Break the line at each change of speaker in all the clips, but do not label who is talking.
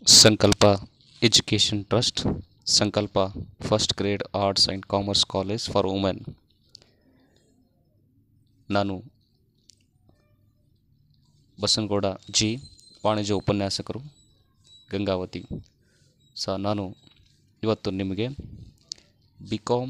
ಸಂಕಲ್ಪ education trust Sankalpa first grade arts and commerce college for women ನಾನು Basanagouda G ವಾಣಿಜ್ಯ ಉಪನ್ಯಾಸಕರು ಗಂಗಾವತಿ ಸ ನಾನು ಇವತ್ತು ನಿಮಗೆ B com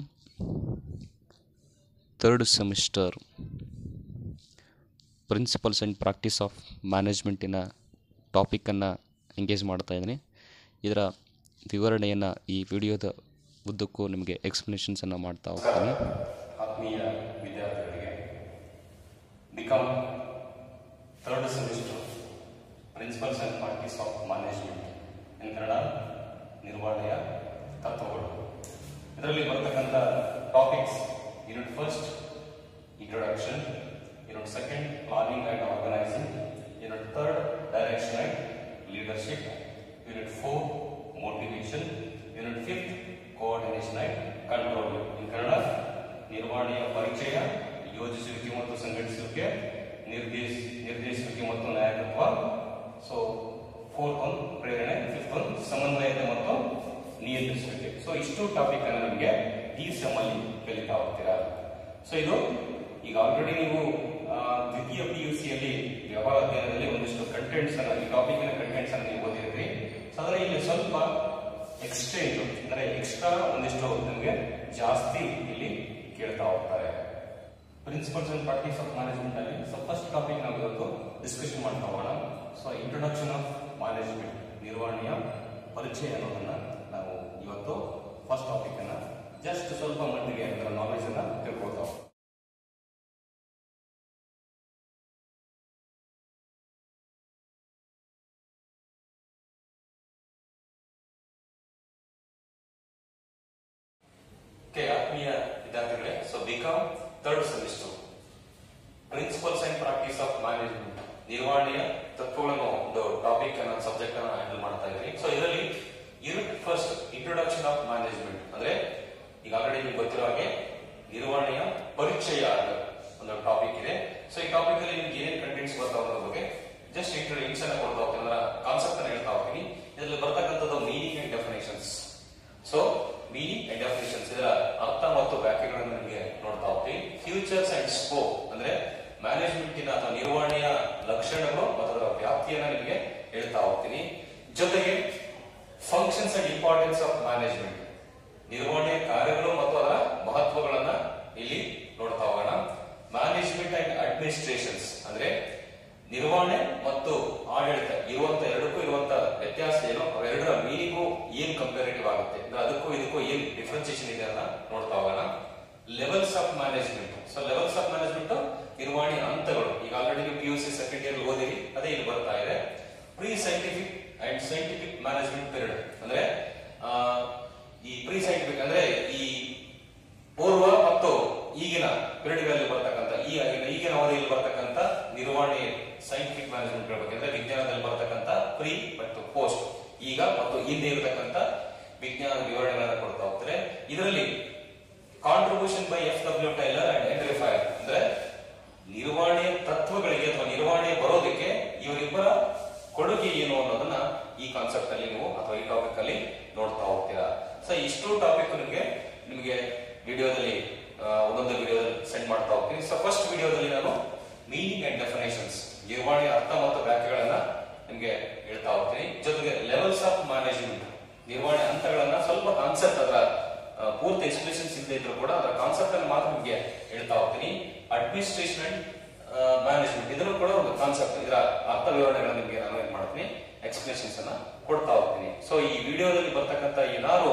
third semester principles and practice of ಮ್ಯಾನೇಜ್ಮೆಂಟಿನ ಟಾಪಿಕನ್ನು ಎಂಗೇಜ್ ಮಾಡ್ತಾ ಇದ್ದೀನಿ ಇದರ ವಿವರಣೆಯನ್ನು ಈ ವಿಡಿಯೋದ ಉದ್ದಕ್ಕೂ ನಿಮಗೆ ಎಕ್ಸ್ಪ್ಲನೇಷನ್ಸನ್ನು ಮಾಡ್ತಾ ಹೋಗ್ತೀನಿ
ಆತ್ಮೀಯ ವಿದ್ಯಾರ್ಥಿಗಳಿಗೆ B com third semester principles and practice of management in Kannada ನಿರ್ವಹಣೆಯ ತತ್ವಗಳು ಇದರಲ್ಲಿ ಬರ್ತಕ್ಕಂಥ topics unit first introduction unit second planning and organizing unit third direction and leadership unit four motivation unit fifth coordination and control in Kannada ನಿರ್ವಹಣೆಯ ಪರಿಚಯ ಯೋಜಿಸುವಿಕೆ ಮತ್ತು ಸಂಘಟಿಸುವಿಕೆ ನಿರ್ದೇಶ ನಿರ್ದೇಶಿಸುವಿಕೆ ಮತ್ತು ನಾಯಕತ್ವ ಸೊ ಫೋರ್ತ್ ಒನ್ ಪ್ರೇರಣೆ ಫಿಫ್ತ್ ಒನ್ ಸಮನ್ವಯತೆ ಮತ್ತು ನಿಯಂತ್ರಿಸುವಿಕೆ ಸೊ ಇಷ್ಟು ಟಾಪಿಕ್ ಅನ್ನು ನಿಮಗೆ ಈ ಸೆಮ್ ಅಲ್ಲಿ ಕಲಿತಾ ಹೋಗ್ತೀರಾ ಸೊ ಇದು ಈಗ ಆಲ್ರೆಡಿ ನೀವು ಆ, ದ್ವಿತೀಯ ಪಿ ಯು ಸಿಯಲ್ಲಿ ವ್ಯವಹಾರ ಅಧ್ಯಯನದಲ್ಲಿ ಒಂದಿಷ್ಟು ಕಂಟೆಂಟ್ಸ್ ಅನ್ನ ಈ ಟಾಪಿಕ್ ಕಂಟೆಂಟ್ಸ್ ಅನ್ನು ನೀವು ಓದಿರ್ತೀರಿ ಸೊ ಅದರ ಇಲ್ಲಿ ಸ್ವಲ್ಪ ಎಕ್ಸ್ಚೇಂಜ್ ಅಂದ್ರೆ ಎಕ್ಸ್ಟ್ರಾ ಒಂದಿಷ್ಟು ನಿಮಗೆ ಜಾಸ್ತಿ ಇಲ್ಲಿ ಕೇಳ್ತಾ ಹೋಗ್ತಾರೆ principles and practice of management ಅಲ್ಲಿ ಸೊ ಫಸ್ಟ್ ಟಾಪಿಕ್ ನಾವು ಇವತ್ತು ಡಿಸ್ಕಷನ್ ಮಾಡ್ತಾ ಹೋಗೋಣ ಸೊ ಇಂಟ್ರೊಡಕ್ಷನ್ ಆಫ್ ಮ್ಯಾನೇಜ್ಮೆಂಟ್ ನಿರ್ವಹಣೆಯ ಪರಿಚಯ ಅನ್ನೋದನ್ನ ನಾವು ಇವತ್ತು ಫಸ್ಟ್ ಟಾಪಿಕ್ ಅನ್ನ ಜಸ್ಟ್ ಸ್ವಲ್ಪ ಮಟ್ಟಿಗೆ ಅದರ ನಾಲೆಜ್ ಅನ್ನ ತಿಳ್ಕೊಳ್ತಾ ಹೋಗೋಣ. ಓಕೆ ಆತ್ಮೀಯ ವಿದ್ಯಾರ್ಥಿಗಳೇ so B com third semester principles and practice of management ನಿರ್ವಹಣೆಯ ತತ್ವಗಳನ್ನು ಒಂದು ಟಾಪಿಕ್ ಅನ್ನ ಸಬ್ಜೆಕ್ಟ್ ಅನ್ನ ಹ್ಯಾಂಡಲ್ ಮಾಡ್ತಾ ಇದ್ದೀನಿ ಸೊ ಇದರಲ್ಲಿ unit first introduction of management ಅಂದ್ರೆ ಈಗ ಆಲ್ರೆಡಿ ನಿಮ್ಗೆ ಗೊತ್ತಿರೋ ಹಾಗೆ ನಿರ್ವಹಣೆಯ ಪರಿಚಯ ಅನ್ನೋ ಒಂದು ಟಾಪಿಕ್ ಇದೆ ಸೊ ಈ ಟಾಪಿಕ್ ಅಲ್ಲಿ ನಿಮ್ಗೆ ಏನೇನು ಕಂಟೆಂಟ್ಸ್ ಬರ್ತಾವ ಅನ್ನೋದ್ರ ಬಗ್ಗೆ ಜಸ್ಟ್ ಇಂಟ್ರೊಡಕ್ಷನ್ ಅನ್ನ ಕೊಡ್ತಾ ಹೋಗ್ತೀನಿ ಅಂದ್ರೆ ಕಾನ್ಸೆಪ್ಟ್ ಅನ್ನ ಹೇಳ್ತಾ ಹೋಗ್ತೀನಿ ಇದರಲ್ಲಿ ಬರ್ತಕ್ಕಂಥದ್ದು meaning and definitions so meaning and definitions ಇದರ ಅರ್ಥ ಮತ್ತು ವ್ಯಾಖ್ಯೆಗಳನ್ನು ನಿಮಗೆ ನೋಡ್ತಾ ಹೋಗ್ತೀವಿ ಫ್ಯೂಚರ್ಸ್ ಅಂಡ್ ಸ್ಕೋಪ್ ಅಂದ್ರೆ ಮ್ಯಾನೇಜ್ಮೆಂಟಿನ ಅಥವಾ ನಿರ್ವಹಣೆಯ ಲಕ್ಷಣಗಳು ಮತ್ತು ಅದರ ವ್ಯಾಪ್ತಿಯನ್ನ ನಿಮಗೆ ಹೇಳ್ತಾ ಹೋಗ್ತೀನಿ ಜೊತೆಗೆ functions and importance of management ನಿರ್ವಹಣೆಯ ಕಾರ್ಯಗಳು ಮತ್ತು ಅದರ ಮಹತ್ವಗಳನ್ನ ಇಲ್ಲಿ ನೋಡ್ತಾ ಹೋಗೋಣ ಮ್ಯಾನೇಜ್ಮೆಂಟ್ ಅಂಡ್ ಅಡ್ಮಿನಿಸ್ಟ್ರೇಷನ್ಸ್ ಅಂದ್ರೆ ನಿರ್ವಹಣೆ ಮತ್ತು ಆಡಳಿತ ಇರುವಂತ ಎರಡಕ್ಕೂ ಇರುವಂತ ವ್ಯತ್ಯಾಸ ಏನು ಅವೆರಡರ ಮೀನಿಂಗು ಏನ್ ಕಂಪೇರಿಟಿವ್ ಆಗುತ್ತೆ ಅಂದ್ರೆ ಅದಕ್ಕೂ ಇದಕ್ಕೂ ಏನ್ ಡಿಫ್ರೆನ್ಸಿಯೇಷನ್ ಇದೆ ಅಂತ ನೋಡ್ತಾ ಹೋಗೋಣ levels of management so levels of management ನಿರ್ವಹಣೆ ಹಂತಗಳು ಈಗ ಆಲ್ರೆಡಿ ನೀವು P U C second year ಓದಿರಿ ಅದೇ ಇಲ್ಲಿ ಬರ್ತಾ ಇದೆ pre scientific and scientific management period ಅಂದ್ರೆ ಆ, ಈ ಪ್ರೀ ಸೈಂಟಿಫಿಕ್ ಅಂದ್ರೆ ಈ ಪೂರ್ವ ಮತ್ತು ಈಗಿನ ಪೀರಿಯಡ್ಗಳಲ್ಲಿ ಬರ್ತಕ್ಕಂಥ ಈ ಈಗಿನ ಅವಧಿಯಲ್ಲಿ ಬರ್ತಕ್ಕಂಥ ನಿರ್ವಹಣೆ ಸೈಂಟಿಫಿಕ್ ಮ್ಯಾನೇಜ್ಮೆಂಟ್ ಹೇಳ್ಬೇಕಂದ್ರೆ ವಿಜ್ಞಾನದಲ್ಲಿ ಬರ್ತಕ್ಕಂಥ ಪ್ರೀ ಮತ್ತು ಪೋಸ್ಟ್ ಈಗ ಮತ್ತು ಹಿಂದೆ ಇರತಕ್ಕಂಥ ವಿಜ್ಞಾನ ವಿವರಣೆಗಳನ್ನು ಕೊಡ್ತಾ ಹೋಗ್ತಾರೆ ಇದರಲ್ಲಿ contribution by F W Taylor and Henri Fayol ಅಂದ್ರೆ ನಿರ್ವಹಣೆಯ ತತ್ವಗಳಿಗೆ ಅಥವಾ ನಿರ್ವಹಣೆ ಬರೋದಕ್ಕೆ ಇವರಿಬ್ಬರ ಕೊಡುಗೆ ಏನು ಅನ್ನೋದನ್ನ ಈ ಕಾನ್ಸೆಪ್ಟ್ ಅಲ್ಲಿ ನೀವು ಅಥವಾ ಈ ಟಾಪಿಕ್ ಅಲ್ಲಿ ನೋಡ್ತಾ ಹೋಗ್ತೀರಾ ಸೊ ಇಷ್ಟು ಟಾಪಿಕ್ ನಿಮಗೆ ನಿಮಗೆ ವಿಡಿಯೋದಲ್ಲಿ ಒಂದೊಂದು ವಿಡಿಯೋದಲ್ಲಿ ಸೆಂಡ್ ಮಾಡ್ತಾ ಹೋಗ್ತೀನಿ ಸೊ ಫಸ್ಟ್ ವಿಡಿಯೋದಲ್ಲಿ ನಾನು ಮೀನಿಂಗ್ ಅಂಡ್ ಡೆಫಿನೇಷನ್ಸ್ ನಿರ್ವಹಣೆಯ ಅರ್ಥ ಮತ್ತು ವ್ಯಾಖ್ಯೆಗಳನ್ನ ನಿಮಗೆ ಹೇಳ್ತಾ ಹೋಗ್ತೀನಿ ಜೊತೆಗೆ ಲೆವೆಲ್ಸ್ ಆಫ್ ಮ್ಯಾನೇಜ್ಮೆಂಟ್ ನಿರ್ವಹಣೆ ಹಂತಗಳನ್ನ ಸ್ವಲ್ಪ ಕಾನ್ಸೆಪ್ಟ್ ಅದರ ಆ, ಪೂರ್ತಿ ಎಕ್ಸ್ಪ್ಲೇಷನ್ಸ್ ಇಲ್ಲದೆ ಇದ್ರು ಕೂಡ ಅದರ ಕಾನ್ಸೆಪ್ಟ್ ಅನ್ನು ಮಾತ್ರ ನಿಮಗೆ ಹೇಳ್ತಾ ಹೋಗ್ತೀನಿ ಅಡ್ಮಿನಿಸ್ಟ್ರೇಷನ್ ಅಂಡ್ ಮ್ಯಾನೇಜ್ಮೆಂಟ್ ಇದನ್ನು ಕೂಡ ಒಂದು ಕಾನ್ಸೆಪ್ಟ್ ಇದರ ಅರ್ಥ ವಿವರಣೆಗಳನ್ನು ನಿಮಗೆ ನಾನು ಏನ್ ಮಾಡ್ತೀನಿ ಎಕ್ಸ್ಪ್ಲೇಷನ್ಸ್ ಅನ್ನ ಕೊಡ್ತಾ ಹೋಗ್ತೀನಿ ಸೊ ಈ ವಿಡಿಯೋದಲ್ಲಿ ಬರ್ತಕ್ಕಂಥ ಏನಾದ್ರು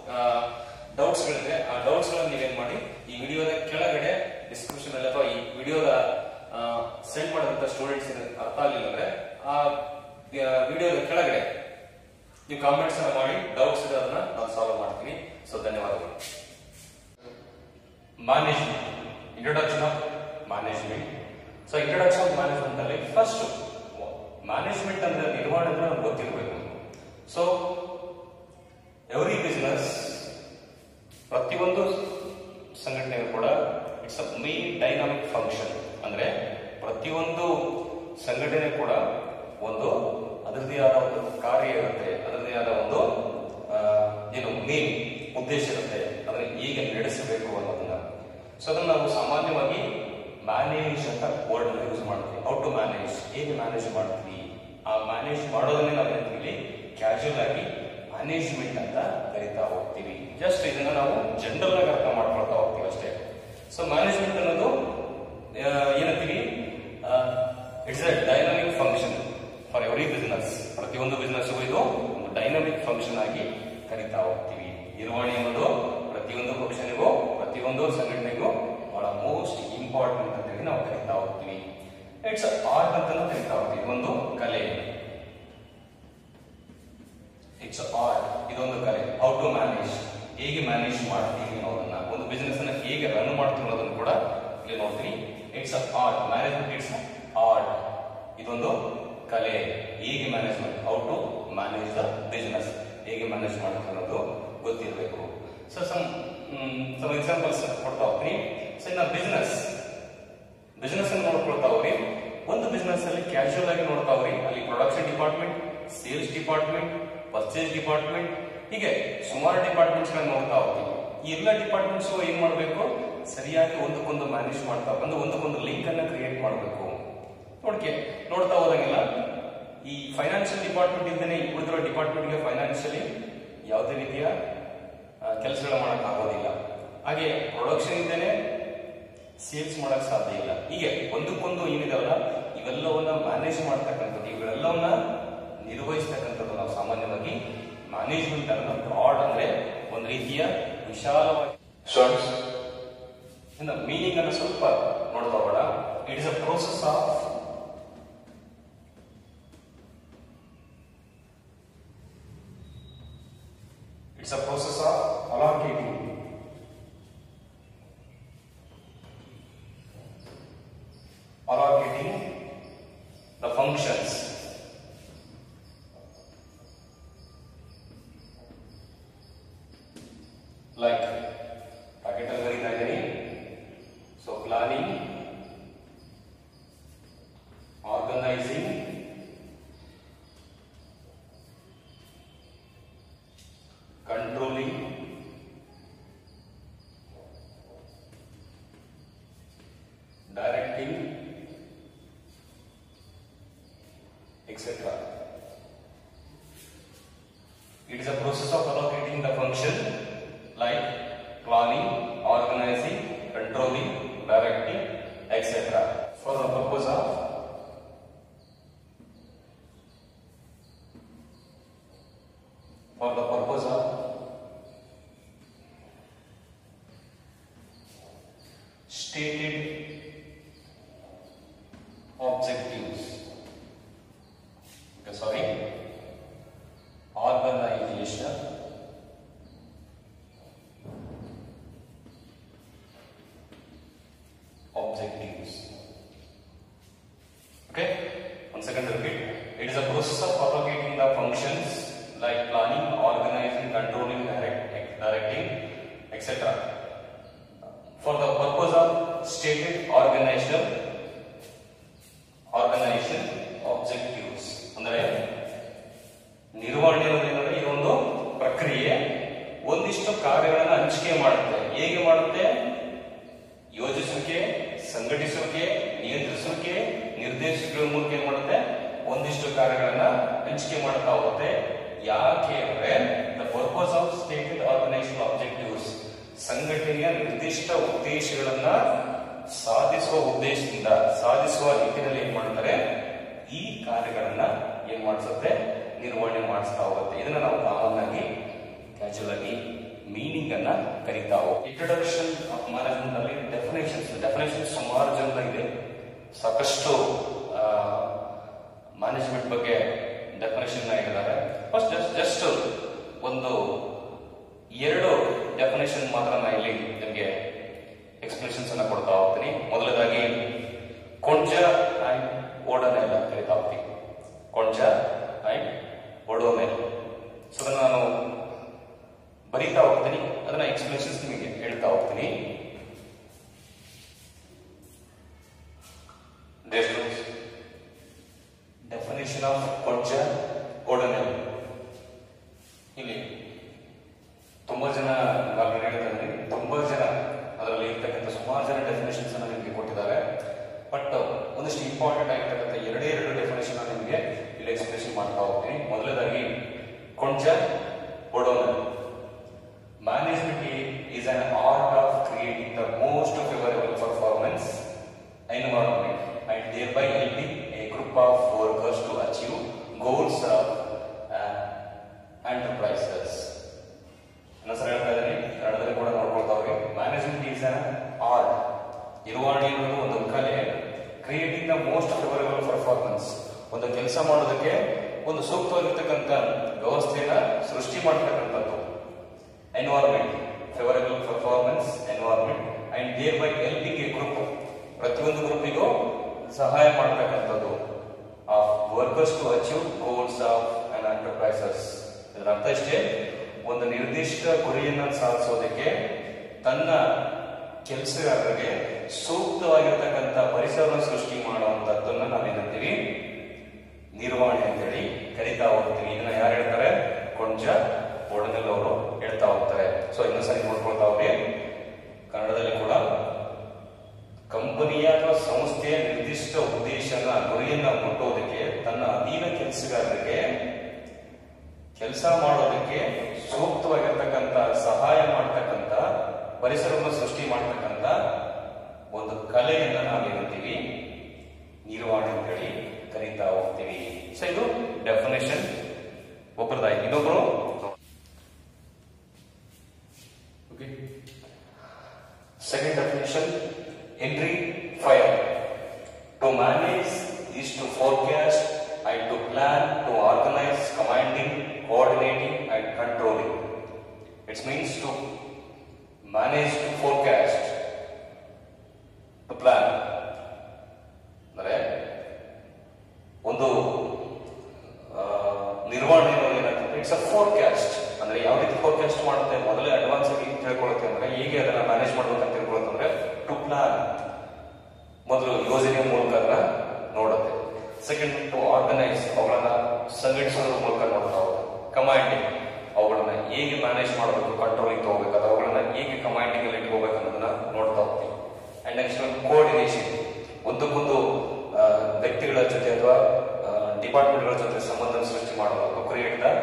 ಡೌಟ್ಸ್ ಗಳಿದ್ರೆ ಆ ಡೌಟ್ಸ್ ಗಳನ್ನ ನೀವೇನ್ ಮಾಡಿ ಈ ವಿಡಿಯೋದ ಕೆಳಗಡೆ ಡಿಸ್ಕ್ರಿಪ್ಷನ್ ಅಲ್ಲಿ ಅಥವಾ ಈ ವಿಡಿಯೋದ ಸೆಂಡ್ ಮಾಡಿದಂತ ಸ್ಟೂಡೆಂಟ್ಸ್ ಅರ್ಥ ಆಗಲಿಲ್ಲ ಅಂದ್ರೆ ಆ ವಿಡಿಯೋದ ಕೆಳಗಡೆ ನೀವು ಕಾಮೆಂಟ್ಸ್ ಅನ್ನ ಮಾಡಿ ಡೌಟ್ಸ್ ಇದೆ ಅದನ್ನ ನಾನು ಸಾಲ್ವ್ ಮಾಡ್ತೀನಿ ಸೊ ಧನ್ಯವಾದಗಳು management introduction of management so introduction of management ಅಲ್ಲಿ ಫಸ್ಟ್ ಮ್ಯಾನೇಜ್ಮೆಂಟ್ ಅಂದ್ರೆ ನಿರ್ವಹಣೆ ಅಂದ್ರೆ ನಮ್ಗೆ ಗೊತ್ತಿರಬೇಕು ಸೊ ಎವ್ರಿ ಬಿಸ್ನೆಸ್ ಪ್ರತಿಯೊಂದು ಸಂಘಟನೆ ಕೂಡ it's a main dynamic function ಅಂದ್ರೆ ಪ್ರತಿಯೊಂದು ಸಂಘಟನೆ ಕೂಡ ಒಂದು ಅದರದೇ ಆದ ಒಂದು ಕಾರ್ಯ ಇರುತ್ತೆ ಅದರದೇ ತನ್ನದೇ ಆದ ಒಂದು ಆ, ಏನು ಮೇನ್ ಉದ್ದೇಶ ಇರುತ್ತೆ ಅದನ್ನ ಹೇಗೆ ನಡೆಸಬೇಕು ಅನ್ನೋದನ್ನ ಸೊ ಅದನ್ನ ನಾವು ಸಾಮಾನ್ಯವಾಗಿ ಮ್ಯಾನೇಜ್ ಅಂತ ವರ್ಡ್ ಯೂಸ್ ಮಾಡ್ತೀವಿ ಔ ಟು ಮ್ಯಾನೇಜ್ ಹೇಗೆ ಮ್ಯಾನೇಜ್ ಮಾಡ್ತೀವಿ ಆ ಮ್ಯಾನೇಜ್ ಮಾಡೋದನ್ನೇ ನಾವು ಇಲ್ಲಿ ಕ್ಯಾಶುಯಲ್ ಆಗಿ ಮ್ಯಾನೇಜ್ಮೆಂಟ್ ಅಂತ ಕರಿತಾ ಹೋಗ್ತೀವಿ ಜಸ್ಟ್ ಇದನ್ನ ನಾವು ಜನರಲ್ ಆಗಿ ಅರ್ಥ ಮಾಡ್ಕೊಳ್ತಾ ಹೋಗ್ತೀವಿ ಅಷ್ಟೇ ಸೊ ಮ್ಯಾನೇಜ್ಮೆಂಟ್ ಅನ್ನೋದು ಆ, ಏನಂತೀವಿ it's a dynamic function for every business ಪ್ರತಿಯೊಂದು ಬಿಸ್ನೆಸ್ ಇದು ಒಂದು ಡೈನಾಮಿಕ್ ಫಂಕ್ಷನ್ ಆಗಿ ಕರಿತಾ ಹೋಗ್ತೀವಿ ನಿರ್ವಹಣೆ ಅನ್ನೋದು ಪ್ರತಿಯೊಂದು ಫಂಕ್ಷನ್ಗೂ ಪ್ರತಿಯೊಂದು ಸಂಘಟನೆಗೂ ಬಹಳ ಮೋಸ್ಟ್ ಇಂಪಾರ್ಟೆಂಟ್ ಅಂತ ಹೇಳಿ ನಾವು ಕರಿತಾ ಹೋಗ್ತೀವಿ ಇಟ್ಸ್ ಆರ್ಟ್ ಅಂತ ಕರಿತಾ ಹೋಗ್ತೀವಿ ಒಂದು ಕಲೆ ಇಟ್ಸ್ ಆರ್ಟ್ ಇದೊಂದು ಕಲೆ ಹೌ ಟು ಮ್ಯಾನೇಜ್ ಹೇಗೆ ಮ್ಯಾನೇಜ್ ಮಾಡ್ತೀವಿ ಅನ್ನೋದನ್ನ ಒಂದು ಬಿಸ್ನೆಸ್ ಅನ್ನ ಹೇಗೆ ರನ್ ಮಾಡ್ತೀವಿ ಅನ್ನೋದನ್ನ ಕೂಡ ಇಲ್ಲಿ ನೋಡ್ತೀವಿ it's a art management it's art ಇದೊಂದು ಕಲೆ ಹೇಗೆ ಮ್ಯಾನೇಜ್ ಮಾಡಿ how to manage the business ಹೇಗೆ ಮ್ಯಾನೇಜ್ ಮಾಡ್ತೀವಿ ಅನ್ನೋದು ಗೊತ್ತಿರಬೇಕು ಸೊ ಸಮ್ ಸಮ್ ಎಕ್ಸಾಂಪಲ್ಸ್ ಕೊಡ್ತಾ ಹೋಗ್ತೀನಿ ಸೊ ಇನ್ನ ಬಿಸ್ನೆಸ್ ಬಿಸ್ನೆಸ್ ಅನ್ನು ನೋಡ್ಕೊಳ್ತಾ ಹೋಗ್ರಿ ಒಂದು ಬಿಸ್ನೆಸ್ ಅಲ್ಲಿ ಕ್ಯಾಶುಯಲ್ ಆಗಿ ನೋಡ್ತಾ ಹೋಗ್ರಿ ಅಲ್ಲಿ production department sales department purchase department ಹೀಗೆ ಸುಮಾರು ಡಿಪಾರ್ಟ್ಮೆಂಟ್ಸ್ ಗಳನ್ನ ನೋಡ್ತಾ ಹೋಗ್ತೀವಿ ಈ ಎಲ್ಲ ಡಿಪಾರ್ಟ್ಮೆಂಟ್ಸ್ ಏನ್ ಮಾಡಬೇಕು ಸರಿಯಾಗಿ ಒಂದಕ್ಕೊಂದು ಮ್ಯಾನೇಜ್ ಮಾಡ್ತಾ ಬಂದು ಒಂದಕ್ಕೊಂದು ಲಿಂಕ್ ಅನ್ನ ಕ್ರಿಯೇಟ್ ಮಾಡಬೇಕು ನೋಡ್ಕೆ ನೋಡ್ತಾ ಹೋದಂಗೆಲ್ಲ ಈ ಫೈನಾನ್ಷಿಯಲ್ ಡಿಪಾರ್ಟ್ಮೆಂಟ್ ಇಲ್ದೇನೆ ಉಳಿದಿರೋ ಡಿಪಾರ್ಟ್ಮೆಂಟ್ಗೆ ಫೈನಾನ್ಷಿಯಲಿ ಯಾವುದೇ ರೀತಿಯ ಕೆಲಸಗಳು ಮಾಡಕ್ ಆಗೋದಿಲ್ಲ ಹಾಗೆ ಪ್ರೊಡಕ್ಷನ್ ಇದ್ದೇನೆ ಸೇಲ್ಸ್ ಮಾಡಕ್ ಸಾಧ್ಯ ಇಲ್ಲ ಹೀಗೆ ಒಂದಕ್ಕೊಂದು ಏನಿದಾವಲ್ಲ ಇವೆಲ್ಲವನ್ನ ಮ್ಯಾನೇಜ್ ಮಾಡ್ತಕ್ಕಂಥದ್ದು ಇವೆಲ್ಲವನ್ನ ನಿರ್ವಹಿಸ್ತಕ್ಕಂಥದ್ದು ನಾವು ಸಾಮಾನ್ಯವಾಗಿ ಮ್ಯಾನೇಜ್ಮೆಂಟ್ ಅನ್ನ ಬ್ರಾಡ್ ಅಂದ್ರೆ ಒಂದು ರೀತಿಯ ವಿಶಾಲವಾಗಿ ಸ್ಟೂಡೆಂಟ್ಸ್ ಇನ್ನು ಮೀನಿಂಗ್ ಅನ್ನು ಸ್ವಲ್ಪ ನೋಡ್ತಾ ಹೋಗೋಣ it is a process of it's a process of allocating allocating the functions like capital ಬರೀತಾ ಇದ್ದೀನಿ so planning organising controlling directing etc. It is a process of allocating the function like planning, organizing, controlling, directing, etc. For the purpose of for the purpose of stated objectives Okay, sorry, organization objectives. Okay, one second repeat. It is a process of propagating the functions like planning, organizing, controlling, direct, directing, etc. For the purpose of stated organizational organization objectives ಅಂದ್ರೆ ನಿರ್ವಹಣೆ ಅನ್ನೋದೇನಂದ್ರೆ ಇದೊಂದು ಪ್ರಕ್ರಿಯೆ ಒಂದಿಷ್ಟು ಕಾರ್ಯಗಳನ್ನ ಹಂಚಿಕೆ ಮಾಡುತ್ತೆ ಹೇಗೆ ಮಾಡುತ್ತೆ ಯೋಜಿಸುವಿಕೆ ಸಂಘಟಿಸುವಿಕೆ ನಿಯಂತ್ರಿಸುವಿಕೆ ನಿರ್ದೇಶಕಗಳ ಮೂಲಕ ಏನ್ ಮಾಡುತ್ತೆ ಒಂದಿಷ್ಟು ಕಾರ್ಯಗಳನ್ನ ಹಂಚಿಕೆ ಮಾಡ್ತಾ ಹೋಗುತ್ತೆ ಯಾಕೆ ಅಂದ್ರೆ the purpose of stated organization objectives ಸಂಘಟನೆಯ ನಿರ್ದಿಷ್ಟ ಉದ್ದೇಶಗಳನ್ನ ಸಾಧಿಸುವ ಉದ್ದೇಶದಿಂದ ಸಾಧಿಸುವ ನಿಟ್ಟಿನಲ್ಲಿ ಏನ್ ಮಾಡ್ತಾರೆ ಈ ಕಾರ್ಯಗಳನ್ನ ಏನ್ ಮಾಡಿಸುತ್ತೆ ನಿರ್ವಹಣೆ ಮಾಡಿಸ್ತಾ ಹೋಗುತ್ತೆ ಇದನ್ನ ನಾವು ಕಾಮನ್ ಆಗಿ ಕ್ಯಾಶುವಲ್ ಆಗಿ ಮೀನಿಂಗ್ ಅನ್ನ ಕರಿತಾ ಹೋಗಿ ಇಂಟ್ರೊಡಕ್ಷನ್ ಆಫ್ ಮ್ಯಾನೇಜ್ಮೆಂಟ್ ಅಲ್ಲಿ ಡೆಫಿನೇಷನ್ಸ್ ಡೆಫಿನೇಷನ್ ಸುಮಾರು ಜನ ಇದೆ ಸಾಕಷ್ಟು ಮ್ಯಾನೇಜ್ಮೆಂಟ್ ಬಗ್ಗೆ ಡೆಫಿನೇಷನ್ ಹೇಳಿದ್ದಾರೆ ಫಸ್ಟ್ ಜಸ್ಟ್ ಜಸ್ಟ್ ಒಂದು ಎರಡು ಡೆಫಿನೇಷನ್ ಮಾತ್ರ ನಾ ಇಲ್ಲಿ ನಿಮಗೆ ಎಕ್ಸ್ಪ್ಲೇಷನ್ಸ್ ಅನ್ನ ಕೊಡ್ತಾ ಹೋಗ್ತೀನಿ ಮೊದಲದಾಗಿ ಕೊಂಜ ಅಂಡ್ ಓಡನೆಲ್ ಅಂತ ಕರಿತಾ ಹೋಗ್ತೀನಿ ಕೊಂಜ ಅಂಡ್ ಓಡೋನೆಲ್ ಸೊ ಅದನ್ನ ನಾನು ಬರೀತಾ ಹೋಗ್ತೀನಿ ಅದನ್ನ ಎಕ್ಸ್ಪ್ಲೇಷನ್ಸ್ ನಿಮಗೆ ಹೇಳ್ತಾ ಹೋಗ್ತೀನಿ ಡೆಫಿನೇಷನ್ ಆಫ್ ಕೊಂಜ ಓಡನೆಲ್ ಕೊಂಚ ಒಡೋಣ Management is an art of creating the most favorable performance environment and thereby helping a group of workers to achieve goals of uh, enterprises. ಇನ್ನೊಂದ್ಸಲ ಹೇಳ್ತಾ ಇದ್ದೀನಿ ಕನ್ನಡದಲ್ಲಿ ಕೂಡ ನೋಡ್ಕೊಳ್ತಾವ್ರಿ ಮ್ಯಾನೇಜ್ಮೆಂಟ್ ಈಸ್ ಅನ್ ಆರ್ಟ್ ನಿರ್ವಹಣೆ ಅನ್ನೋದು ಒಂದು ಕಲೆ creating the most favourable performance ಒಂದು ಕೆಲಸ ಮಾಡೋದಕ್ಕೆ ಒಂದು ಸೂಕ್ತವಾಗಿರ್ತಕ್ಕಂಥ ವ್ಯವಸ್ಥೆಯನ್ನ ಸೃಷ್ಟಿ ಮಾಡ್ತಕ್ಕಂಥದ್ದು environment favourable performance environment and there by helping a group ಪ್ರತಿಯೊಂದು ಗ್ರೂಪಿಗೂ ಸಹಾಯ ಮಾಡ್ತಕ್ಕಂಥದ್ದು of workers to achieve goals of an enterprises ಇದರ ಅರ್ಥ ಇಷ್ಟೇ ಒಂದು ನಿರ್ದಿಷ್ಟ ಗುರಿಯನ್ನು ಸಾಧಿಸೋದಕ್ಕೆ ತನ್ನ ಕೆಲಸಗಾರರಿಗೆ ಸೂಕ್ತವಾಗಿರ್ತಕ್ಕಂಥ ಪರಿಸರವನ್ನು ಸೃಷ್ಟಿ ಮಾಡುವಂತದ್ದನ್ನ ನಾವೇನಂತೀವಿ ನಿರ್ವಹಣೆ ಅಂತೇಳಿ ಕರಿತಾ ಹೋಗ್ತೀವಿ ಇದನ್ನ ಯಾರು ಹೇಳ್ತಾರೆ ಕೊಂಚ ಒಡನೆಲ್ ಅವರು ಹೇಳ್ತಾ ಹೋಗ್ತಾರೆ ಸೊ ಇನ್ನೊಂದ್ಸರಿ ನೋಡ್ಕೊಳ್ತಾ ಹೋಗಿ ಕನ್ನಡದಲ್ಲಿ ಕೂಡ ಕಂಪನಿಯ ಅಥವಾ ಸಂಸ್ಥೆಯ ನಿರ್ದಿಷ್ಟ ಉದ್ದೇಶನ ಗುರಿಯನ್ನ ಮುಟ್ಟೋದಕ್ಕೆ ತನ್ನ ಅಧೀನ ಕೆಲಸಗಾರರಿಗೆ ಕೆಲಸ ಮಾಡೋದಕ್ಕೆ ಸೂಕ್ತವಾಗಿರ್ತಕ್ಕಂಥ ಸಹಾಯ ಮಾಡ್ತಕ್ಕಂಥ ಪರಿಸರವನ್ನು ಸೃಷ್ಟಿ ಮಾಡ್ತಕ್ಕಂಥ ಒಂದು ಕಲೆಯನ್ನ ನಾವೇನಂತೀವಿ ನಿರ್ವಹಣೆ ಅಂತೇಳಿ ಕರೀತಾ ಹೋಗ್ತೀವಿ ಸೊ ಇದು ಡೆಫಿನೇಷನ್ ಒಬ್ಬರದಾಯ್ತು ಇನ್ನೊಬ್ರು okay second definition Henri Fayol to manage is to forecast and to plan, to organize, commanding, coordinating, and controlling. It means to manage, to forecast, to plan. ಅಂದರೆ ಒಂದು ಆ, ನಿರ್ವಹಣೆ ಅನ್ನೋದು ಏನಾಗ್ತದೆ ಇಟ್ಸ್ ಅ ಫೋರ್ಕಾಸ್ಟ್ ಅಂದ್ರೆ ಯಾವ ರೀತಿ ಫೋರ್ಕಾಸ್ಟ್ ಮಾಡುತ್ತೆ ಮೊದಲೇ ಅಡ್ವಾನ್ಸ್ ಆಗಿ ತಿಳ್ಕೊಳ್ಳುತ್ತೆ ಅಂದ್ರೆ ಹೇಗೆ ಅದನ್ನ ಮ್ಯಾನೇಜ್ ಮಾಡ್ಬೇಕಂತ ತಿಳ್ಕೊಳ್ಳುತ್ತೆ ಅಂದ್ರೆ ಟು ಪ್ಲಾನ್ ಮೊದಲು ಯೋಜನೆಯ ಮೂಲಕ ಅದನ್ನ ನೋಡುತ್ತೆ ಸೆಕೆಂಡ್ ಟು ಆರ್ಗನೈಸ್ ಅವುಗಳನ್ನ ಸಂಘಟಿಸೋದ್ರ ಮೂಲಕ ನೋಡ್ತಾ ಹೋಗುತ್ತೆ ಕಮಾಂಡಿಂಗ್ ಅವುಗಳನ್ನ ಹೇಗೆ ಮ್ಯಾನೇಜ್ ಮಾಡಬೇಕು ಕಂಟ್ರೋಲಿಂಗ್ ತಗೋಬೇಕು ಅಥವಾ ಅವುಗಳನ್ನ ಹೇಗೆ ಕಮಾಂಡಿಂಗ್ ಅಲ್ಲಿ ಇಟ್ಕೋಬೇಕು ಅನ್ನೋದನ್ನ ನೋಡ್ತಾ ಹೋಗ್ತೀವಿ ಅಂಡ್ ನೆಕ್ಸ್ಟ್ ಒಂದು ಕೋಆರ್ಡಿನೇಷನ್ ಒಂದಕ್ಕೊಂದು ಆ, ವ್ಯಕ್ತಿಗಳ ಜೊತೆ ಅಥವಾ ಡಿಪಾರ್ಟ್ಮೆಂಟ್ಗಳ ಜೊತೆ ಸಂಬಂಧ ಸೃಷ್ಟಿ ಮಾಡಬೇಕು create the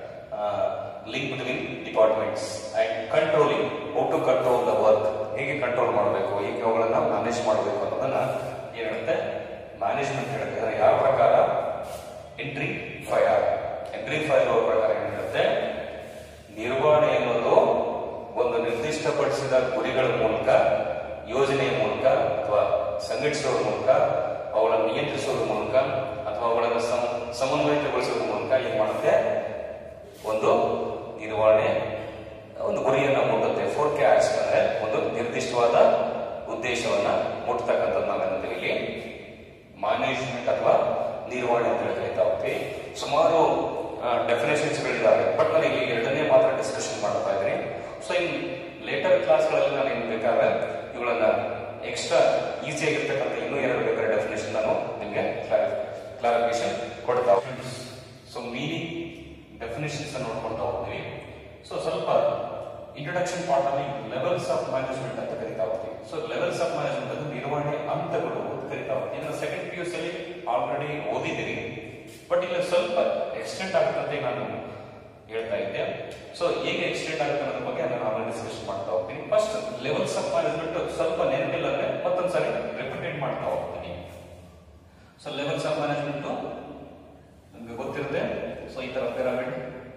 link between departments and controlling how to control the work ಹೇಗೆ ಕಂಟ್ರೋಲ್ ಮಾಡಬೇಕು ಹೇಗೆ ಅವುಗಳನ್ನ ಮ್ಯಾನೇಜ್ ಮಾಡಬೇಕು ಅನ್ನೋದನ್ನ ಏನ್ ಹೇಳುತ್ತೆ ಮ್ಯಾನೇಜ್ಮೆಂಟ್ ಹೇಳುತ್ತೆ ಅಂದ್ರೆ ಯಾವ ಪ್ರಕಾರ ಎಂಟ್ರಿ ಫೈರ್ ಎಂಟ್ರಿ ಫೈರ್ ಅವ್ರ ಪ್ರಕಾರ ಏನ್ ಹೇಳುತ್ತೆ ನಿರ್ವಹಣೆ ಅನ್ನೋದು ಒಂದು ನಿರ್ದಿಷ್ಟಪಡಿಸಿದ ಗುರಿಗಳ ಮೂಲಕ ಯೋಜನೆಯ ಮೂಲಕ ಅಥವಾ ಸಂಘಟಿಸೋದ್ರ ಮೂಲಕ ಅವುಗಳನ್ನು ನಿಯಂತ್ರಿಸೋದ್ರ ಮೂಲಕ ಅಥವಾ ಅವುಗಳನ್ನು ಸಮ ಸಮನ್ವಯಿತಗೊಳಿಸೋದ್ರ ಮೂಲಕ ಏನ್ ಮಾಡುತ್ತೆ ಒಂದು ನಿರ್ವಹಣೆ ಒಂದು ಗುರಿಯನ್ನ ಮುಟ್ಟುತ್ತೆ ಫೋರ್ಕ್ಯಾಸ್ಟ್ ಅಂದ್ರೆ ಒಂದು ನಿರ್ದಿಷ್ಟವಾದ ಉದ್ದೇಶವನ್ನ ಮುಟ್ಟತಕ್ಕಂಥದ್ದು ನಾವೇನಂತೀವಿ ಇಲ್ಲಿ ಮ್ಯಾನೇಜ್ಮೆಂಟ್ ಅಥವಾ ನಿರ್ವಹಣೆ ಅಂತ ಹೇಳಿ ಕರೀತಾ ಹೋಗ್ತೀವಿ ಸುಮಾರು ಡೆಫಿನೇಷನ್ಸ್ ಗಳಿದ್ದಾವೆ ಬಟ್ ನಾನು ಇಲ್ಲಿ ಎರಡನೇ ಮಾತ್ರ ಡಿಸ್ಕಷನ್ ಮಾಡ್ತಾ ಇದ್ದೀನಿ ಸೊ ಇನ್ ಲೇಟರ್ ಕ್ಲಾಸ್ಗಳಲ್ಲಿ ನಾನು ಏನ್ ಬೇಕಾದ್ರೆ ಇವುಗಳನ್ನ ಎಕ್ಸ್ಟ್ರಾ ಈಸಿ ಆಗಿರ್ತಕ್ಕಂಥ ಇನ್ನೂ ಎರಡು ಬೇಕಾದ್ರೆ ಡೆಫಿನೇಷನ್ ನಾನು ನಿಮಗೆ ಕ್ಲಾರಿಫಿಕೇಶನ್ ಕೊಡ್ತಾ ಸೊ ಮೀನಿಂಗ್ ಡೆಫಿನೇಷನ್ಸ್ ನೋಡ್ಕೊಳ್ತಾ ಹೋಗ್ತೀವಿ ಸೊ ಸ್ವಲ್ಪ ಇಂಟ್ರೊಡಕ್ಷನ್ ಪಾರ್ಟ್ ಅಲ್ಲಿ ಲೆವೆಲ್ಸ್ ಆಫ್ ಮ್ಯಾನೇಜ್ಮೆಂಟ್ ಅಂತ ಕರಿತಾ ಹೋಗ್ತೀವಿ ಸೊ ಲೆವೆಲ್ಸ್ ಆಫ್ ಮ್ಯಾನೇಜ್ಮೆಂಟ್ ಅದು ನಿರ್ವಹಣೆ ಹಂತಗಳು ಅಂತ ಕರಿತಾ ಹೋಗ್ತೀವಿ ಇದನ್ನ ಸೆಕೆಂಡ್ ಪಿ ಯು ಸಿ ಅಲ್ಲಿ ಆಲ್ರೆಡಿ ಓದಿದ್ದೀರಿ ಬಟ್ ಇಲ್ಲಿ ಸ್ವಲ್ಪ ಎಕ್ಸ್ಟೆಂಡ್ ಆಗುತ್ತಂತೆ ನಾನು ಹೇಳ್ತಾ ಇದ್ದೆ ಸೊ ಹೇಗೆ ಎಕ್ಸ್ಟೆಂಡ್ ಆಗುತ್ತೆ ಅನ್ನೋದ್ರ ಬಗ್ಗೆ ನಾನು ಆಮೇಲೆ ಡಿಸ್ಕಷನ್ ಮಾಡ್ತಾ ಹೋಗ್ತೀನಿ ಫಸ್ಟ್ ಲೆವೆಲ್ಸ್ ಆಫ್ ಮ್ಯಾನೇಜ್ಮೆಂಟ್ ಸ್ವಲ್ಪ ನೆನಪಿಲ್ಲ ಅಂದ್ರೆ ಮತ್ತೊಂದ್ಸರಿ ರಿಪಿಟೇಟ್ ಮಾಡ್ತಾ ಹೋಗ್ತೀನಿ ಸೊ ಲೆವೆಲ್ಸ್ ಆಫ್ ಮ್ಯಾನೇಜ್ಮೆಂಟ್ ನಮ್ಗೆ ಗೊತ್ತಿರುತ್ತೆ ಸೊ ಈ ತರ ಪಿರಮಿಡ್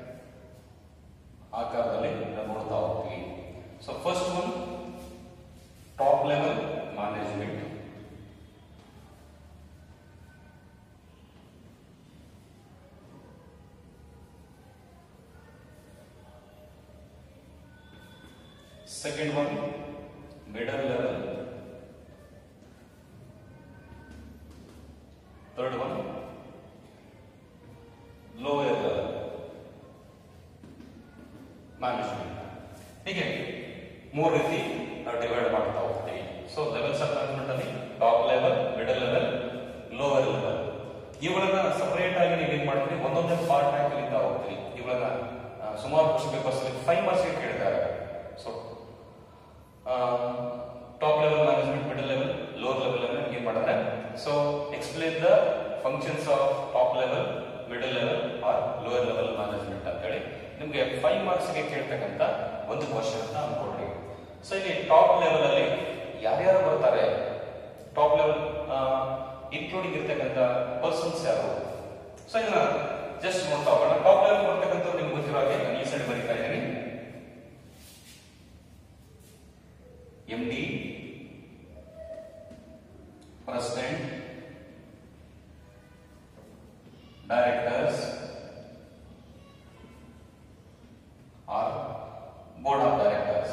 ಆಕಾರದಲ್ಲಿ ನಾವು ನೋಡ್ತಾ ಹೋಗ್ತೀವಿ so first one top level management Second one, middle level. Third one, lower level. Management ಹೀಗೆ ಮೂರು ರೀತಿ ನಾವು ಡಿವೈಡ್ ಮಾಡ್ತಾ ಹೋಗ್ತೀವಿ ಸೊ ಲೆವೆಲ್ಸ್ ಆಫ್ ಮ್ಯಾನೇಜ್ಮೆಂಟ್ ಅಲ್ಲಿ top level middle level lower level ಇವುಗಳನ್ನ ಸಪರೇಟ್ ಆಗಿ ನೀವು ಏನ್ ಮಾಡ್ತೀರಿ ಒಂದೊಂದೇ ಪಾರ್ಟ್ ಆಗಿ ಕಲಿತಾ ಹೋಗ್ತೀರಿ ಇವುಗಳನ್ನ ಆ, ಸುಮಾರು ಕ್ವಶನ್ ಪೇಪರ್ಸ್ ಅಲ್ಲಿ ಫೈವ್ ಮಾರ್ಕ್ಸ್ ಕೇಳ್ತಾರೆ so top level management middle level lower level ಅನ್ನು ಏನ್ ಮಾಡಿದ್ರೆ so explain the functions of top level middle level or lower level management ಅಂತ ಹೇಳಿ ನಿಮಗೆ ಫೈವ್ ಮಾರ್ಕ್ಸ್ಗೆ ಕೇಳ್ತಕ್ಕಂಥ ಒಂದು ಕ್ವಶನ್ ಅಂತ ಅನ್ಕೊಳ್ರಿ ಸೊ ಇಲ್ಲಿ ಟಾಪ್ ಲೆವೆಲ್ ಅಲ್ಲಿ ಯಾರ್ಯಾರು ಬರ್ತಾರೆ ಟಾಪ್ ಲೆವೆಲ್ ಇನ್ಕ್ಲೂಡಿಂಗ್ ಇರ್ತಕ್ಕಂಥ ಪರ್ಸನ್ಸ್ ಯಾರು ಸೊ ಇದನ್ನ ಜಸ್ಟ್ ನೋಡ್ತಾ ಹೋಗೋಣ ಟಾಪ್ ಲೆವೆಲ್ ಬರ್ತಕ್ಕಂಥ ನಿಮ್ಗೆ ಗೊತ್ತಿರೋ ಹಾಗೆ ನಾನು ಈ ಸೈಡ್ ಬರೀತಾ ಇದ್ದೀನಿ M D president, directors, or board of directors,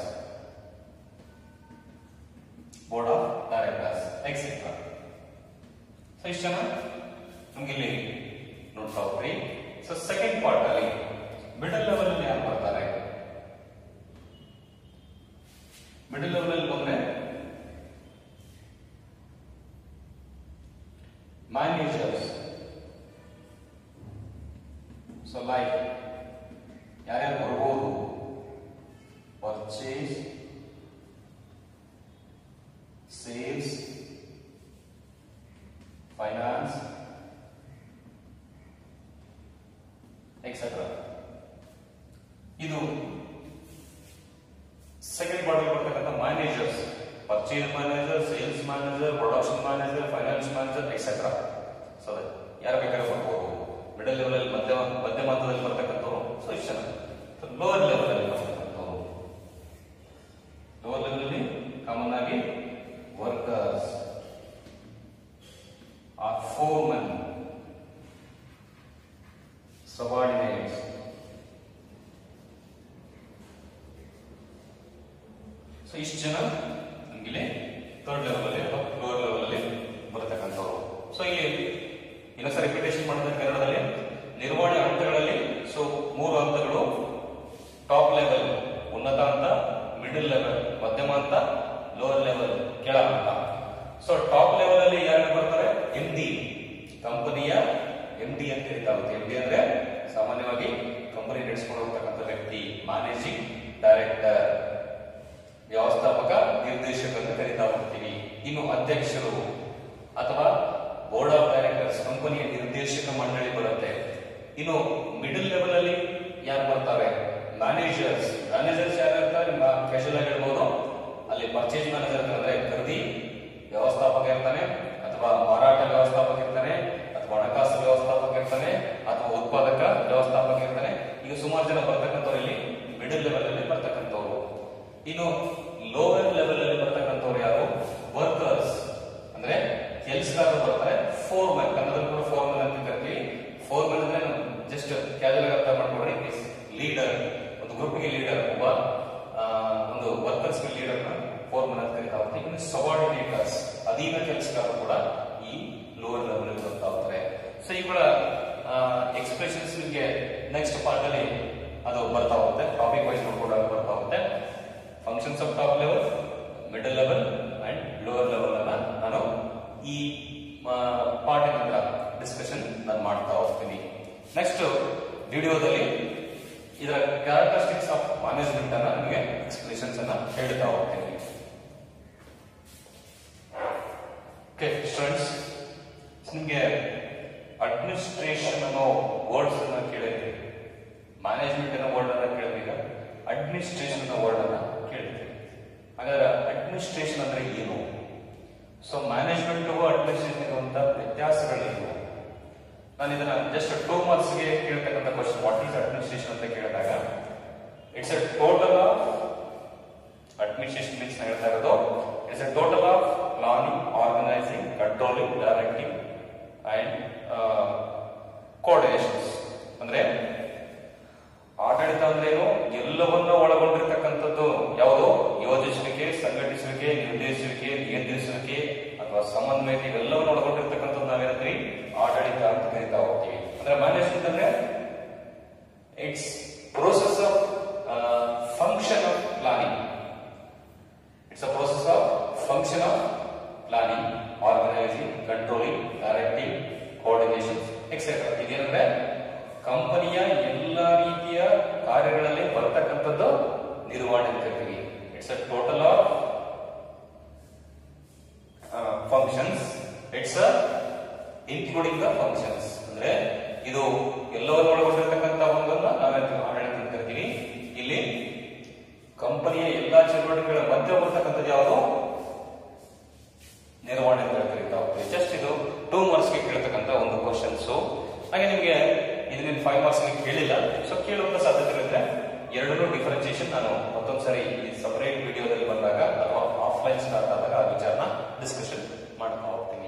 board of directors, etc. So ಇಷ್ಟು ಜನ ನಮ್ಗೆ ಇಲ್ಲಿ ನೋಡ್ತಾ ಹೋಗ್ರಿ ಸೊ ಸೆಕೆಂಡ್ ಪಾರ್ಟ್ ಅಲ್ಲಿ ಮಿಡಲ್ ಲೆವೆಲ್ ಅಲ್ಲಿ ಯಾರು ಬರ್ತಾರೆ ಮಿಡಲ್ ಲೆವೆಲ್ ಅಲ್ಲಿ ಬಂದ್ರೆ managers. So like ಯಾರ್ಯಾರು ಬರ್ಬೋದು ಪರ್ಚೇಸ್ ಸೇಲ್ಸ್ ಫೈನಾನ್ಸ್ ಎಕ್ಸೆಟ್ರಾ ಇದು ಸೆಕೆಂಡ್ ಪಾರ್ಟ್ ಬರ್ತಕ್ಕಂಥ managers purchase manager sales manager production manager finance manager etcetera so ಯಾರು ಬೇಕಾದ್ರೆ ಬರ್ಬೋದು ಮಿಡಲ್ ಲೆವೆಲ್ ಅಲ್ಲಿ ಮಧ್ಯ ಮಧ್ಯಮ ಹಂತದಲ್ಲಿ ಬರ್ತಕ್ಕಂಥವ್ರು ಸೊ ಇಷ್ಟು ಜನ ಲೋವರ್ ಲೆವೆಲ್ ಅಲ್ಲಿ ಬರ್ತಕ್ಕಂಥವ್ರು ಲೋವರ್ ಲೆವೆಲ್ ಅಲ್ಲಿ ಕಾಮನ್ ಆಗಿ workers or foreman subordinates so ಇಷ್ಟು ಜನ ನಮ್ಗೆ ಥರ್ಡ್ ಲೆವೆಲ್ ಅಲ್ಲಿ ಅಥವಾ ಲೋವರ್ ಲೆವೆಲ್ ಅಲ್ಲಿ ಬರತಕ್ಕಂಥವ್ರು ಸೊ ಇಲ್ಲಿ ಇನ್ನೊಂದ್ಸ ರಿಪಿಟೇಷನ್ ಮಾಡಿದ ಕನ್ನಡದಲ್ಲಿ ನಿರ್ವಹಣೆ ಹಂತಗಳಲ್ಲಿ ಸೊ ಮೂರು ಹಂತಗಳು ಟಾಪ್ ಲೆವೆಲ್ ಉನ್ನತ ಹಂತ ಮಿಡಲ್ ಲೆವೆಲ್ ಮಧ್ಯಮ ಹಂತ ಲೋವರ್ ಲೆವೆಲ್ ಕೆಳ ಹಂತ ಸೊ ಟಾಪ್ ಲೆವೆಲ್ ಅಲ್ಲಿ ಯಾರು ಬರ್ತಾರೆ ಎಂ ಡಿ ಕಂಪನಿಯ ಎಂ ಡಿ ಅಂತ ಕರೀತಾಗುತ್ತೆ ಎಂ ಡಿ ಅಂದ್ರೆ ಸಾಮಾನ್ಯವಾಗಿ ಕಂಪನಿ ನಡೆಸ್ಕೊಂಡು ಹೋಗ್ತಕ್ಕಂಥ ವ್ಯಕ್ತಿ ಮ್ಯಾನೇಜಿಂಗ್ ಡೈರೆಕ್ಟರ್ ವ್ಯವಸ್ಥಾಪಕ ನಿರ್ದೇಶಕ ಅಂತ ಕರೀತಾ ಹೋಗ್ತೀವಿ ಇನ್ನು ಅಧ್ಯಕ್ಷರು ಅಥವಾ ಬೋರ್ಡ್ ಆಫ್ ಡೈರೆಕ್ಟರ್ಸ್ ಕಂಪನಿಯ ನಿರ್ದೇಶಕ ಮಂಡಳಿ ಬರುತ್ತೆ ಇನ್ನು ಮಿಡಲ್ ಲೆವೆಲ್ ಅಲ್ಲಿ ಯಾರು ಬರ್ತಾರೆ ಮ್ಯಾನೇಜರ್ಸ್ ಮ್ಯಾನೇಜರ್ಸ್ ಯಾರು ಇರ್ತಾರೆ ನಿಮ್ಮ ಕ್ಯಾಶುವಲ್ ಆಗಿ ಹೇಳ್ಬೋದು ಅಲ್ಲಿ ಪರ್ಚೇಸ್ ಮ್ಯಾನೇಜರ್ ಅಂದ್ರೆ ಖರೀದಿ ವ್ಯವಸ್ಥಾಪಕ ಇರ್ತಾನೆ ಅಥವಾ ಮಾರಾಟ ವ್ಯವಸ್ಥಾಪಕ ಇರ್ತಾನೆ ಅಥವಾ ಹಣಕಾಸು ವ್ಯವಸ್ಥಾಪಕ ಇರ್ತಾನೆ ಅಥವಾ ಉತ್ಪಾದಕ ವ್ಯವಸ್ಥಾಪಕ ಇರ್ತಾನೆ ಈಗ ಸುಮಾರು ಜನ ಬರ್ತಕ್ಕಂಥವ್ರು ಇಲ್ಲಿ ಮಿಡಲ್ ಲೆವೆಲ್ ಅಲ್ಲಿ ಬರ್ತಕ್ಕಂಥವ್ರು ಇನ್ನು ಲೋವರ್ ಲೆವೆಲ್ ಅಲ್ಲಿ ಬರ್ತಕ್ಕಂಥವ್ರು ಯಾರು ವರ್ಕರ್ಸ್ ಅಂದ್ರೆ ಕೆಲಸಗಾರರು ಬರ್ತಾರೆ ಫೋರ್ ಮ್ಯಾನ್ ಕನ್ನಡದಲ್ಲಿ ಕೂಡ ಫೋರ್ ಮ್ಯಾನ್ ಅಂತ ಕರಿತೀವಿ ಫೋರ್ ಮ್ಯಾನ್ ಅಂದ್ರೆ ಜಸ್ಟ್ ಕ್ಯಾಜುವಲ್ ಆಗಿ ಅರ್ಥ ಮಾಡ್ಕೊಡ್ರಿ ಲೀಡರ್ ಒಂದು ಗ್ರೂಪ್ಗೆ ಲೀಡರ್ ಒಬ್ಬ ಆ, ಒಂದು ವರ್ಕರ್ಸ್ ಲೀಡರ್ ಫೋರ್ ಮ್ಯಾನ್ ಅಂತ ಕರಿತಾ ಹೋಗ್ತೀವಿ ಇನ್ನು ಸಬಾರ್ಡಿನೇಟರ್ಸ್ ಅಧೀನ ಕೆಲಸಗಾರರು ಕೂಡ ಈ ಲೋವರ್ ಲೆವೆಲ್ ಅಲ್ಲಿ ಬರ್ತಾ ಹೋಗ್ತಾರೆ ಸೊ ಇವುಗಳ ಎಕ್ಸ್ಪ್ರೆಷನ್ಸ್ ನಿಮಗೆ ನೆಕ್ಸ್ಟ್ ಪಾರ್ಟ್ ಅಲ್ಲಿ ಅದು ಬರ್ತಾ ಹೋಗುತ್ತೆ ಟಾಪಿಕ್ ವೈಸ್ ನೋಡ್ಕೊಂಡಾಗ ಬರ್ತಾ ಹೋಗುತ್ತೆ functions of top level middle level and lower level ಅನ್ನ ನಾನು ಈ ಪಾರ್ಟ್ ನಂತರ ಡಿಸ್ಕಷನ್ ನಾನು ಮಾಡ್ತಾ ಹೋಗ್ತೀನಿ ನೆಕ್ಸ್ಟ್ ವಿಡಿಯೋದಲ್ಲಿ ಇದರ ಕ್ಯಾರೆಕ್ಟರಿಸ್ಟಿಕ್ಸ್ ಆಫ್ ಮ್ಯಾನೇಜ್ಮೆಂಟ್ ಅನ್ನ ನಿಮಗೆ ಎಕ್ಸ್ಪ್ರೆಷನ್ಸ್ ಅನ್ನ ಹೇಳ್ತಾ ಹೋಗ್ತೀನಿ ಓಕೆ ಸ್ಟೂಡೆಂಟ್ಸ್ ನಿಮಗೆ ಅಡ್ಮಿನಿಸ್ಟ್ರೇಷನ್ ಅನ್ನೋ ವರ್ಡ್ಸ್ ಅನ್ನ ಕೇಳಿದ್ರಿ ಮ್ಯಾನೇಜ್ಮೆಂಟ್ ಅನ್ನೋ ವರ್ಡ್ ಅನ್ನ ಕೇಳಿದ್ರೀಗ ಅಡ್ಮಿನಿಸ್ಟ್ರೇಷನ್ ಅನ್ನೋ ವರ್ಡ್ ಅನ್ನ ಕೇಳಿದ್ರಿ ಹಾಗಾದ್ರೆ ಅಡ್ಮಿನಿಸ್ಟ್ರೇಷನ್ ಅಂದ್ರೆ ಏನು ಸೊ ಮ್ಯಾನೇಜ್ಮೆಂಟ್ ಅಡ್ಮಿನಿಸ್ಟ್ರೇಷನ್ ಇರುವಂತ ವ್ಯತ್ಯಾಸಗಳೇನು ನಾನು ಇದನ್ನ ಜಸ್ಟ್ ಟೂ ಮಾರ್ಕ್ಸ್ಗೆ ಕೇಳ್ತಕ್ಕಂಥ ಕ್ವಶನ್ ವಾಟ್ ಈಸ್ ಅಡ್ಮಿನಿಸ್ಟ್ರೇಷನ್ ಅಂತ ಕೇಳಿದಾಗ it's a total of administration means ಹೇಳ್ತಾ ಇರೋದು it's a total of planning organising controlling directing and coordinations ಅಂದ್ರೆ ಆಡಳಿತ ಅಂದ್ರೆ ಏನು ಎಲ್ಲವನ್ನ ಒಳಗೊಂಡಿರ್ತಕ್ಕಂಥದ್ದು ಯಾವುದು ಯೋಜಿಸುವಿಕೆ ಸಂಘಟಿಸುವಿಕೆ ನಿರ್ದೇಶಿಸುವಿಕೆ ನಿಯಂತ್ರಿಸುವಿಕೆ ಅಥವಾ ಸಮನ್ವಯತೆ ಇವೆಲ್ಲವನ್ನು ಒಳಗೊಂಡಿರ್ತಕ್ಕಂಥದ್ದು ನಾವೇನಂತೀವಿ ಆಡಳಿತ ಅಂತ ಕರೀತಾ ಹೋಗ್ತೀವಿ ಅಂದ್ರೆ ಮ್ಯಾನೇಜ್ಮೆಂಟ್ ಅಂದ್ರೆ it's process of function of planning it's a process of function of planning organising controlling directing coordination etcetera ಇದೇನಂದ್ರೆ ಕಂಪನಿಯ ಎಲ್ಲ ರೀತಿಯ ಕಾರ್ಯಗಳಲ್ಲಿ ಬರ್ತಕ್ಕಂಥದ್ದು ನಿರ್ವಹಣೆ ಅಂತ ಕರಿತೀವಿ it's a total of functions it's a including the functions ಅಂದ್ರೆ ಇದು ಎಲ್ಲವನ್ನು ಒಳಗೊಂಡಿರ್ತಕ್ಕಂಥ ಒಂದನ್ನ ನಾವೇನು ಆಡಳಿತ ಅಂತ ಕರಿತೀವಿ ಇಲ್ಲಿ ಕಂಪನಿಯ ಎಲ್ಲಾ ಚಟುವಟಿಕೆಗಳ ಮಧ್ಯೆ ಬರ್ತಕ್ಕಂಥದ್ದು ಯಾವುದು ನಿರ್ವಹಣೆ ಅಂತ ಕರೀತಾ ಹೋಗ್ತೀವಿ ಜಸ್ಟ್ ಇದು ಟೂ ಮಾರ್ಕ್ಸ್ಗೆ ಕೇಳ್ತಕ್ಕಂಥ ಒಂದು ಕ್ವಶನ್ಸ್ ಹಾಗೆ ನಿಮಗೆ ಇದನ್ನ ಫೈವ್ ಮಾರ್ಕ್ಸ್ಗೆ ಕೇಳಿಲ್ಲ ಸೊ ಕೇಳುವಂತ ಸಾಧ್ಯತೆ ಇರುತ್ತೆ ಎರಡನ್ನೂ ಡಿಫರೆನ್ಸಿಯೇಷನ್ ನಾನು ಮತ್ತೊಂದು ಸರಿ ಸಪರೇಟ್ ವಿಡಿಯೋದಲ್ಲಿ ಬಂದಾಗ ಅಥವಾ ಆಫ್ಲೈನ್ ಸ್ಟಾರ್ಟ್ ಆದಾಗ ಆ ವಿಚಾರನ ಡಿಸ್ಕಷನ್ ಮಾಡ್ತಾ ಹೋಗ್ತೀನಿ